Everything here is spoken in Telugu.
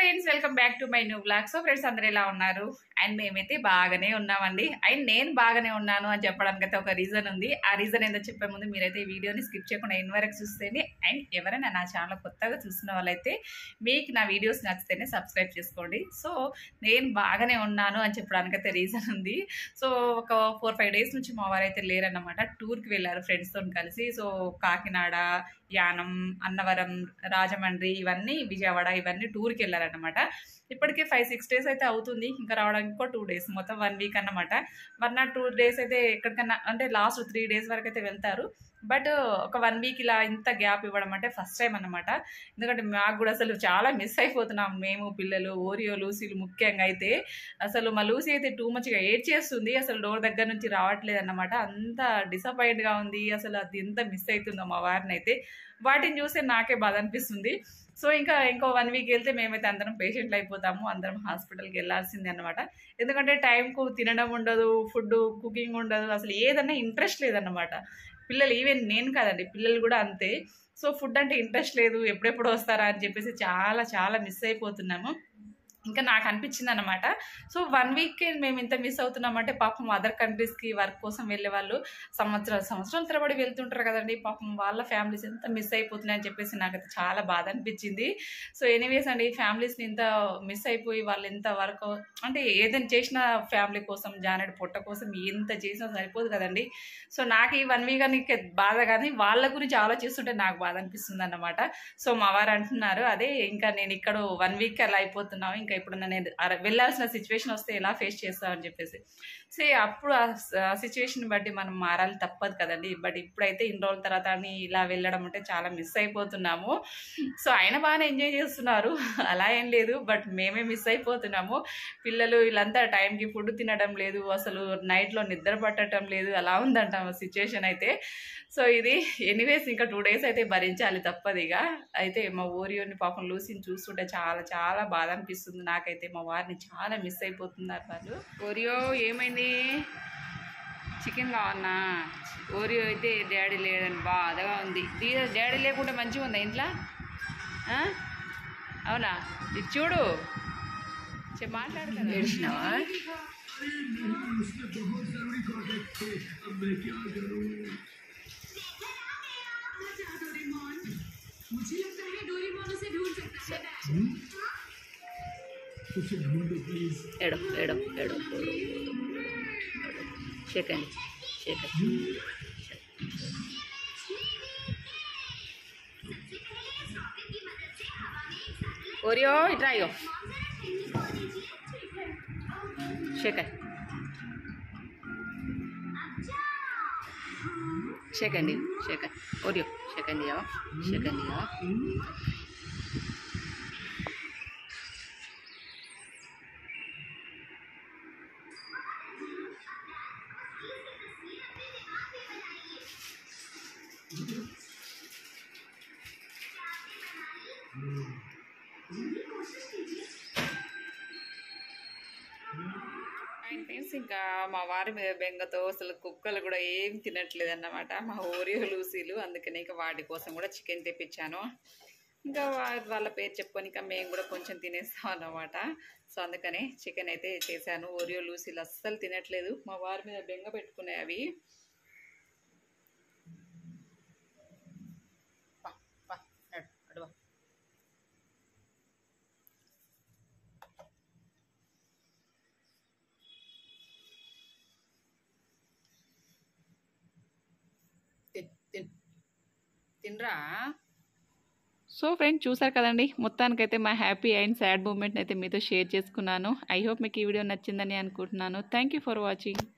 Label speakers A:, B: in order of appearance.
A: Friends welcome back to my new blog so friends అందరు ఎలా ఉన్నారు అండ్ మేమైతే బాగానే ఉన్నామండి అండ్ నేను బాగానే ఉన్నాను అని చెప్పడానికి అయితే ఒక రీజన్ ఉంది ఆ రీజన్ ఏందో చెప్పే ముందు మీరైతే ఈ వీడియోని స్కిప్ చేయకుండా ఎన్ వరకు చూస్తేనే అండ్ ఎవరైనా నా ఛానల్ కొత్తగా చూసిన వాళ్ళైతే మీకు నా వీడియోస్ నచ్చితేనే సబ్స్క్రైబ్ చేసుకోండి సో నేను బాగానే ఉన్నాను అని చెప్పడానికి అయితే రీజన్ ఉంది సో ఒక ఫోర్ ఫైవ్ డేస్ నుంచి మా వారైతే లేరన్నమాట టూర్కి వెళ్ళారు ఫ్రెండ్స్తో కలిసి సో కాకినాడ యానం అన్నవరం రాజమండ్రి ఇవన్నీ విజయవాడ ఇవన్నీ టూర్కి వెళ్ళారన్నమాట ఇప్పటికే ఫైవ్ సిక్స్ డేస్ అయితే అవుతుంది ఇంకా రావడానికి ఇంకో టూ డేస్ మొత్తం వన్ వీక్ అన్నమాట వన్ ఆర్ టూ డేస్ అయితే ఎక్కడికన్నా అంటే లాస్ట్ త్రీ డేస్ వరకు అయితే వెళ్తారు బట్ ఒక వన్ వీక్ ఇలా ఇంత గ్యాప్ ఇవ్వడం అంటే ఫస్ట్ టైం అన్నమాట ఎందుకంటే మాకు కూడా అసలు చాలా మిస్ అయిపోతున్నాం మేము పిల్లలు ఓరియో లూసీలు ముఖ్యంగా అయితే అసలు మా లూసీ అయితే టూ మచ్గా ఏడ్ చేస్తుంది అసలు డోర్ దగ్గర నుంచి రావట్లేదు అన్నమాట అంత డిసప్పాయింట్గా ఉంది అసలు అది ఎంత మిస్ అవుతుందో మా వారిని అయితే వాటిని చూస్తే నాకే బాధ అనిపిస్తుంది సో ఇంకా ఇంకో వన్ వీక్ వెళ్తే మేమైతే అందరం పేషెంట్లు అయిపోతాము అందరం హాస్పిటల్కి వెళ్ళాల్సిందే అనమాట ఎందుకంటే టైంకు తినడం ఉండదు ఫుడ్ కుకింగ్ ఉండదు అసలు ఏదన్నా ఇంట్రెస్ట్ లేదన్నమాట పిల్లలు ఈవెన్ నేను కాదండి పిల్లలు కూడా అంతే సో ఫుడ్ అంటే ఇంట్రెస్ట్ లేదు ఎప్పుడెప్పుడు వస్తారా అని చెప్పేసి చాలా చాలా మిస్ అయిపోతున్నాము ఇంకా నాకు అనిపించింది అనమాట సో వన్ వీక్ మేము ఇంత మిస్ అవుతున్నామంటే పాపం అదర్ కంట్రీస్కి వర్క్ కోసం వెళ్ళే వాళ్ళు సంవత్సరాలు సంవత్సరాల తరబడి వెళ్తుంటారు కదండి పాపం వాళ్ళ ఫ్యామిలీస్ ఎంత మిస్ అయిపోతున్నాయని చెప్పేసి నాకైతే చాలా బాధ అనిపించింది సో ఎనీవేస్ అండి ఫ్యామిలీస్ని ఇంత మిస్ అయిపోయి వాళ్ళు ఎంత వర్క్ అంటే ఏదైనా చేసిన ఫ్యామిలీ కోసం జానెడ్ పొట్ట కోసం ఎంత చేసినా సరిపోదు కదండి సో నాకు ఈ వన్ వీక్ అని బాధ కానీ వాళ్ళ గురించి ఆలోచిస్తుంటే నాకు బాధ అనిపిస్తుంది అన్నమాట సో మా వారు అంటున్నారు అదే ఇంకా నేను ఇక్కడ వన్ వీక్ అలా అయిపోతున్నావు ఇంకా ఇప్పుడు నేను అర- వెళ్ళాల్సిన సిచ్యువేషన్ వస్తే ఎలా ఫేస్ చేస్తామని చెప్పేసి సో అప్పుడు ఆ సిచ్యువేషన్ బట్టి మనం మారాలి తప్పదు కదండి బట్ ఇప్పుడైతే ఇన్ని రోజుల తర్వాత అని ఇలా వెళ్ళడం అంటే చాలా మిస్ అయిపోతున్నాము సో ఆయన బాగానే ఎంజాయ్ చేస్తున్నారు అలా ఏం లేదు బట్ మేమే మిస్ అయిపోతున్నాము పిల్లలు వీళ్ళంతా టైంకి ఫుడ్ తినడం లేదు అసలు నైట్లో నిద్ర పట్టడం లేదు అలా ఉందంట సిచ్యువేషన్ అయితే సో ఇది ఎనీవేస్ ఇంకా టూ డేస్ అయితే భరించాలి తప్పదు ఇక అయితే మా ఓరియోని పాపం లూసిని చూస్తుంటే చాలా చాలా బాధ అనిపిస్తుంది నాకైతే మా వారిని చాలా మిస్ అయిపోతున్నారు వాళ్ళు ఓరియో ఏమైంది చికెన్ కావన్నా ఓరియో అయితే డాడీ లేదని బాధగా ఉంది దీ- డాడీ లేకుండా మంచిగా ఉందా ఇంట్లో ఆ? అవునా ఇది చూడు చెప్పి మాట్లాడు ఏడిచినావా ఎడో ఎడో ఎడో షేకండి షేకండి ఓరియో ఇట్రా అయ్యో షేకండి షేకండి షేకండి ఓరియో షేకండి ఇవ్వ షేకండి ఇవ్వ అండ్ ఫ్రెండ్స్ ఇంకా మా వారి మీద బెంగతో అసలు కుక్కలు కూడా ఏం తినట్లేదు అన్నమాట మా ఓరియో లూసీలు అందుకని ఇంకా వాటి కోసం కూడా చికెన్ తెప్పించాను ఇంకా వా- వాళ్ళ పేరు చెప్పుకొని ఇంకా మేము కూడా కొంచెం తినేస్తాం అన్నమాట సో అందుకనే చికెన్ అయితే చేశాను ఓరియో లూసీలు అస్సలు తినట్లేదు మా వారి మీద బెంగ పెట్టుకున్నాయి అవి పా, పా, నడు, నడు వా. తిన్ తిన్ తినరా సో ఫ్రెండ్ చూసారు కదండి మొత్తానికైతే మా హ్యాపీ అండ్ సాడ్ మూమెంట్ అయితే మీతో షేర్ చేసుకున్నాను ఐ హోప్ మీకు ఈ వీడియో నచ్చిందని అనుకుంటున్నాను థ్యాంక్ యూ ఫర్ వాచింగ్